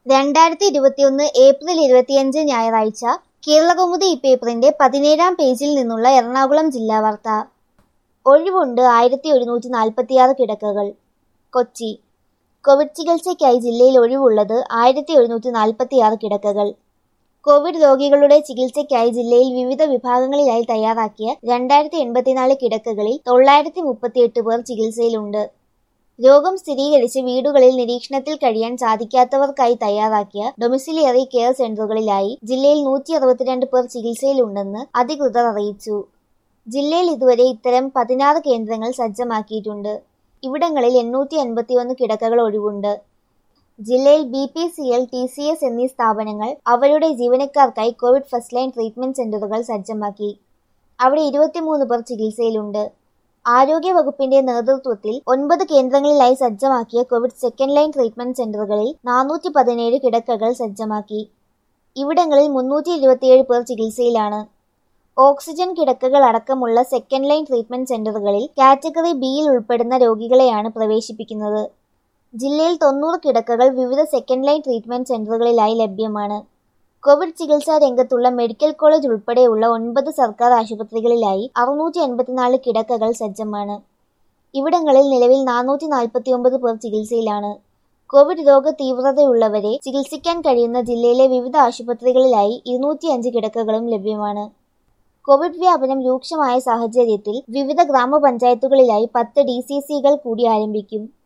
രണ്ടായിരത്തി ഇരുപത്തിയൊന്ന് ഏപ്രിൽ ഇരുപത്തിയഞ്ച് ഞായറാഴ്ച കേരളകൗമുദി ഈ പേപ്പറിന്റെ പതിനേഴാം പേജിൽ നിന്നുള്ള എറണാകുളം ജില്ലാ വാർത്ത ഒഴിവുണ്ട് ആയിരത്തി ഒരുന്നൂറ്റി നാൽപ്പത്തിയാറ് കിടക്കകൾ കൊച്ചി കോവിഡ് ചികിത്സയ്ക്കായി ജില്ലയിൽ ഒഴിവുള്ളത് ആയിരത്തി ഒരുന്നൂറ്റി നാൽപ്പത്തിയാറ് കിടക്കകൾ കോവിഡ് രോഗികളുടെ ചികിത്സയ്ക്കായി ജില്ലയിൽ വിവിധ വിഭാഗങ്ങളിലായി തയ്യാറാക്കിയ രണ്ടായിരത്തി എൺപത്തിനാല് കിടക്കകളിൽ തൊള്ളായിരത്തി മുപ്പത്തിയെട്ട് പേർ ചികിത്സയിലുണ്ട് രോഗം സ്ഥിരീകരിച്ച് വീടുകളിൽ നിരീക്ഷണത്തിൽ കഴിയാൻ സാധിക്കാത്തവർക്കായി തയ്യാറാക്കിയ ഡൊമിസിലിയറി കെയർ സെന്ററുകളിലായി ജില്ലയിൽ നൂറ്റി അറുപത്തിരണ്ട് പേർ ചികിത്സയിലുണ്ടെന്ന് അധികൃതർ അറിയിച്ചു ജില്ലയിൽ ഇതുവരെ ഇത്തരം പതിനാറ് കേന്ദ്രങ്ങൾ സജ്ജമാക്കിയിട്ടുണ്ട് ഇവിടങ്ങളിൽ എണ്ണൂറ്റി അൻപത്തിയൊന്ന് കിടക്കകൾ ഒഴിവുണ്ട് ജില്ലയിൽ B P C L T C S എന്നീ സ്ഥാപനങ്ങൾ അവരുടെ ജീവനക്കാർക്കായി കോവിഡ് ഫസ്റ്റ് ലൈൻ ട്രീറ്റ്മെന്റ് സെന്ററുകൾ സജ്ജമാക്കി അവിടെ ഇരുപത്തിമൂന്ന് പേർ ചികിത്സയിലുണ്ട് ആരോഗ്യ വകുപ്പിന്റെ നേതൃത്വത്തിൽ ഒൻപത് കേന്ദ്രങ്ങളിലായി സജ്ജമാക്കിയ കോവിഡ് സെക്കൻഡ് ലൈൻ ട്രീറ്റ്മെന്റ് സെന്ററുകളിൽ നാനൂറ്റി പതിനേഴ് കിടക്കകൾ സജ്ജമാക്കി ഇവിടങ്ങളിൽ മുന്നൂറ്റി ഇരുപത്തിയേഴ് പേർ ചികിത്സയിലാണ് ഓക്സിജൻ കിടക്കകൾ അടക്കമുള്ള സെക്കൻഡ് ലൈൻ ട്രീറ്റ്മെന്റ് സെന്ററുകളിൽ കാറ്റഗറി ബിയിൽ ഉൾപ്പെടുന്ന രോഗികളെയാണ് പ്രവേശിപ്പിക്കുന്നത് ജില്ലയിൽ തൊണ്ണൂറ് കിടക്കകൾ വിവിധ സെക്കൻഡ് ലൈൻ ട്രീറ്റ്മെന്റ് സെന്ററുകളിലായി ലഭ്യമാണ് കോവിഡ് ചികിത്സാ രംഗത്തുള്ള മെഡിക്കൽ കോളേജ് ഉൾപ്പെടെയുള്ള ഒൻപത് സർക്കാർ ആശുപത്രികളിലായി അറുന്നൂറ്റി അൻപത്തിനാല് കിടക്കകൾ സജ്ജമാണ് ഇവിടങ്ങളിൽ നിലവിൽ നാനൂറ്റി നാൽപ്പത്തിയൊമ്പത് പേർ ചികിത്സയിലാണ് കോവിഡ് രോഗ തീവ്രതയുള്ളവരെ ചികിത്സിക്കാൻ കഴിയുന്ന ജില്ലയിലെ വിവിധ ആശുപത്രികളിലായി ഇരുന്നൂറ്റിയഞ്ച് കിടക്കകളും ലഭ്യമാണ് കോവിഡ് വ്യാപനം രൂക്ഷമായ സാഹചര്യത്തിൽ വിവിധ ഗ്രാമപഞ്ചായത്തുകളിലായി പത്ത് ഡി സി സികൾ കൂടി ആരംഭിക്കും